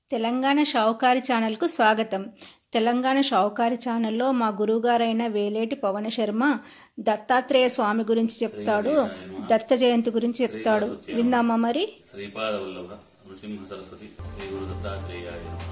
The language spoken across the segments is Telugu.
తెలంగాణ షావుకారి ఛానల్కు స్వాగతం తెలంగాణ షావుకారి ఛానల్లో మా గురువుగారైన వేలేటి పవన శర్మ దత్తాత్రేయ స్వామి గురించి చెప్తాడు దత్త జయంతి గురించి చెప్తాడు విందామా మరి శ్రీపాద వల్లభ నృసింహ సరస్వతి శ్రీ గురు దత్తాత్రేయాయ నమః.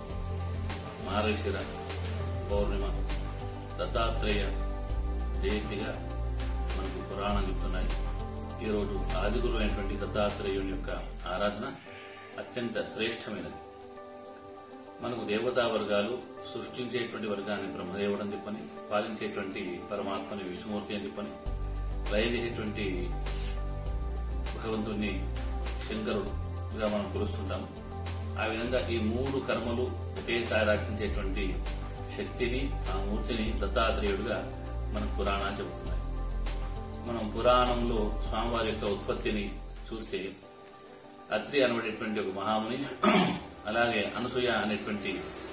మార్గశిర పౌర్ణిమ దత్తాత్రేయ జయంతిగా మనకు పురాణం చెప్తున్నాయి ఈరోజు ఆదిగురు అయినటువంటి దత్తాత్రేయుని యొక్క ఆరాధన అత్యంత శ్రేష్టమైనది మనకు దేవతా వర్గాలు సృష్టించేటువంటి వర్గాన్ని బ్రహ్మదేవుడు అని చెప్పని పాలించేటువంటి పరమాత్మని విష్ణుమూర్తి అని చెప్పని లయచేసేటువంటి భగవంతుణ్ణి శంకరుడుగా మనం కొలుస్తుంటాం ఆ విధంగా ఈ మూడు కర్మలు ఒకేసారి రక్షించేటువంటి శక్తిని ఆ మూర్తిని దత్తాత్రేయుడుగా మనకు పురాణాలు చెబుతున్నాయి మనం పురాణంలో స్వామివారి యొక్క ఉత్పత్తిని చూస్తే అత్రి అనబడేటువంటి ఒక మహాముని అలాగే అనసూయ అనేటువంటి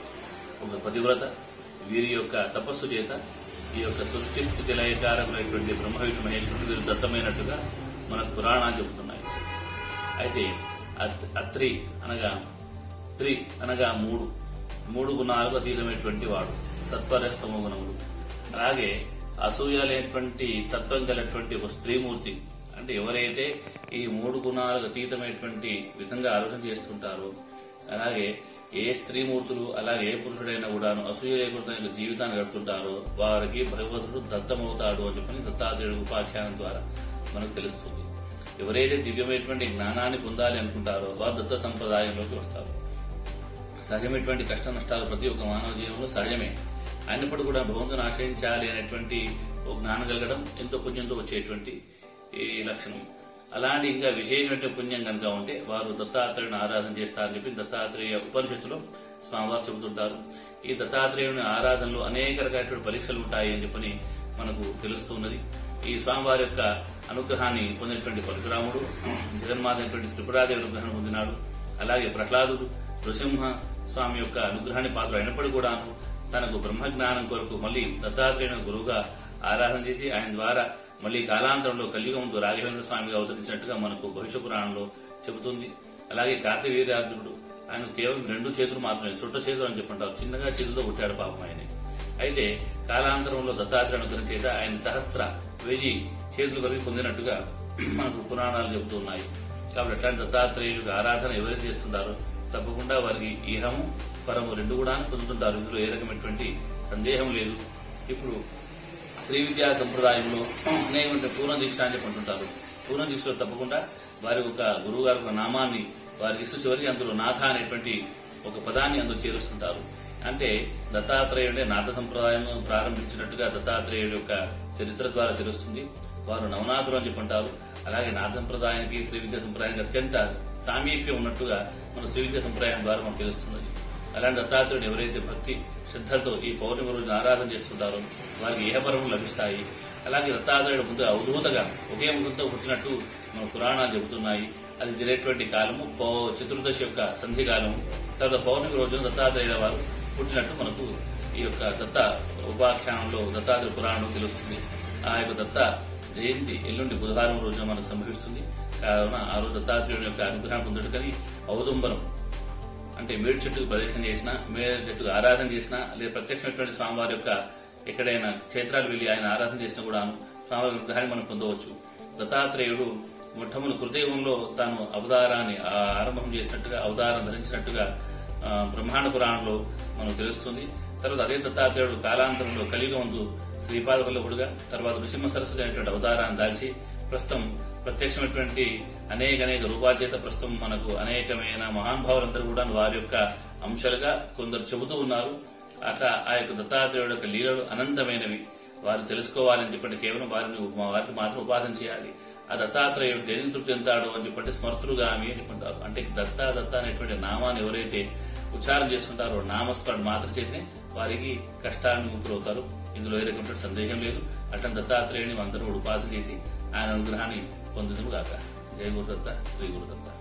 ఒక పతివ్రత వీరి యొక్క తపస్సు చేత ఈ యొక్క సృష్టి స్థితి లయకారకులైనటువంటి బ్రహ్మ విష్ణు మహేశ్వరుడు వీరు దత్తమైనట్టుగా మనకు పురాణాలు చెబుతున్నాయి అయితే అత్- అత్రి అనగా త్రి అనగా మూడు మూడు గుణాలకు అతీతమైనటువంటి వాడు సత్వరస్తమ గుణములు అలాగే అసూయ లేనటువంటి తత్వం కలిగినటువంటి ఒక స్త్రీమూర్తి అంటే ఎవరైతే ఈ మూడు గుణాలకు అతీతమైనటువంటి విధంగా ఆలోచన చేస్తుంటారో అలాగే ఏ స్త్రీమూర్తులు అలాగే ఏ పురుషుడైనా కూడాను అసూయ లేకుండా జీవితాన్ని గడుపుతుంటారో వారికి భగవంతుడు దత్తమవుతాడు అని చెప్పని దత్తాత్రేయుడు ఉపాఖ్యానం ద్వారా మనకు తెలుస్తుంది ఎవరైతే దివ్యమైనటువంటి జ్ఞానాన్ని పొందాలి అనుకుంటారో వారు దత్త సంప్రదాయంలోకి వస్తారు సహజమైనటువంటి కష్ట నష్టాలు ప్రతి ఒక్క మానవ జీవనంలో సహజమే అయినప్పుడు కూడా భగవంతుని ఆశ్రయించాలి అనేటువంటి ఒక జ్ఞానం కలగడం ఎంతో పుణ్యంతో వచ్చేటువంటి ఈ లక్షణం అలాంటి ఇంకా విశేషమైన పుణ్యం కనుక ఉంటే వారు దత్తాత్రేయుని ఆరాధన చేస్తారని చెప్పి దత్తాత్రేయ ఉపనిషత్తులో స్వామివారు చెబుతుంటారు ఈ దత్తాత్రేయుని ఆరాధనలో అనేక రకాలైన పరీక్షలు ఉంటాయి అని చెప్పని మనకు తెలుస్తున్నది ఈ స్వామివారి యొక్క అనుగ్రహాన్ని పొందినటువంటి పరశురాముడు జగన్మాత అయినటువంటి త్రిపురాదేవి అనుగ్రహాన్ని పొందినాడు అలాగే ప్రహ్లాదుడు నృసింహ స్వామి యొక్క అనుగ్రహాన్ని పాత్ర అయినప్పటికీ కూడాను తనకు బ్రహ్మజ్ఞానం కొరకు మళ్ళీ దత్తాత్రేయుని గురువుగా ఆరాధన చేసి ఆయన ద్వారా మళ్ళీ కాలాంతరంలో కలియుగంతో రాఘవేంద్ర స్వామిగా అవతరించినట్టుగా మనకు భవిష్య పురాణంలో చెబుతుంది అలాగే కార్తవీర్యార్జునుడు ఆయన కేవలం రెండు చేతులు మాత్రమే చుట్ట చేతులు అని చెప్పుంటారు చిన్నగా చేతులతో పుట్టాడు పాపం ఆయన అయితే కాలాంతరంలో దత్తాత్రేయ అనుగ్రహం చేత ఆయన సహస్ర వెయ్యి చేతులు కలిగి పొందినట్టుగా మనకు పురాణాలు చెబుతున్నాయి కాబట్టి అట్లాంటి దత్తాత్రేయుడికి ఆరాధన ఎవరైతే చేస్తుంటారో తప్పకుండా వారికి ఈహము పరము రెండు కూడా పొందుతుంటారు ఇందులో ఏ రకమైనటువంటి సందేహం లేదు ఇప్పుడు శ్రీ విద్యా సంప్రదాయంలో అనేకమైన పూర్ణ దీక్ష అని చెప్పి అంటుంటారు పూర్ణ దీక్షలో తప్పకుండా వారి ఒక గురువు గారి ఒక నామాన్ని వారికి ఇస్తూ చివరికి అందులో నాథ అనేటువంటి ఒక పదాన్ని అందులో చేరుస్తుంటారు అంటే దత్తాత్రేయుడే నాథ సంప్రదాయం ప్రారంభించినట్టుగా దత్తాత్రేయుడి యొక్క చరిత్ర ద్వారా తెలుస్తుంది వారు నవనాథులు అని చెప్పంటారు అలాగే నాథ సంప్రదాయానికి శ్రీ విద్యా సంప్రదాయానికి అత్యంత సామీప్యం ఉన్నట్టుగా మన శ్రీ విద్యా సంప్రదాయం ద్వారా మనకు తెలుస్తున్నది అలాంటి దత్తాత్రేయుడు ఎవరైతే భక్తి శ్రద్ధలతో ఈ పౌర్ణమి రోజున ఆరాధన చేస్తుంటారో వారికి ఏహపరము లభిస్తాయి అలాగే దత్తాత్రేయుడు ముందు అవధూతగా ఒకే ముఖంతో పుట్టినట్టు మన పురాణాలు చెబుతున్నాయి అది జరిగేటువంటి కాలము పౌ- చతుర్దశి యొక్క సంధి కాలము తర్వాత పౌర్ణమి రోజున దత్తాత్రేయుల వారు పుట్టినట్టు మనకు ఈ యొక్క దత్త ఉపాఖ్యానంలో దత్తాత్రేయ పురాణంలో తెలుస్తుంది ఆ యొక్క దత్త జయంతి ఎల్లుండి బుధవారం రోజున మనకు సంభవిస్తుంది కావున ఆ రోజు దత్తాత్రేయుని యొక్క అనుగ్రహం పొందుటకని ఔదుంబరం అంటే మేడు చెట్టుకు ప్రదర్శన చేసినా మేడు చెట్టుకు ఆరాధన చేసినా లేదా ప్రత్యక్షమైనటువంటి స్వామివారి యొక్క ఎక్కడైనా క్షేత్రాలు వెళ్లి ఆయన ఆరాధన చేసినా కూడాను స్వామివారి విగ్రహాన్ని మనం పొందవచ్చు దత్తాత్రేయుడు మొట్టమొదటి కృతయుగంలో తాను అవతారాన్ని ఆ ఆరంభం చేసినట్టుగా అవతారం ధరించినట్టుగా ఆ, బ్రహ్మాండ పురాణంలో మనకు తెలుస్తుంది తర్వాత అదే దత్తాత్రేయుడు కాలాంతరంలో కలియుగందు శ్రీపాద వల్లభుడుగా తర్వాత నృసింహ సరస్వతి అనేటువంటి అవతారాన్ని దాల్చి ప్రస్తుతం ప్రత్యక్షమైనటువంటి అనేక అనేక రూపాల చేత ప్రస్తుతం మనకు అనేకమైన మహానుభావులందరూ కూడా వారి యొక్క అంశాలుగా కొందరు చెబుతూ ఉన్నారు అట్లా ఆ యొక్క దత్తాత్రేయుడు యొక్క లీలలు అనంతమైనవి వారు తెలుసుకోవాలని చెప్పండి కేవలం వారిని వారిని మాత్రం ఉపాసన చేయాలి ఆ దత్తాత్రేయుడు దేని తృప్తి ఎంతాడు అని చెప్పంటే స్మర్తులుగామి అని చెప్పుంటారు అంటే దత్త దత్త అనేటువంటి నామాన్ని ఎవరైతే ఉచ్చారం చేస్తుంటారో నామస్మరణ మాత్ర చేతనే వారికి కష్టాన్ని ముక్తులవుతారు ఇందులో ఏ రకమైన సందేహం లేదు అట్లా దత్తాత్రేయుని అందరూ ఉపాసన చేసి ఆయన అనుగ్రహాన్ని పొందుతుము గాక జయ గురుదత్త శ్రీ గురుదత్త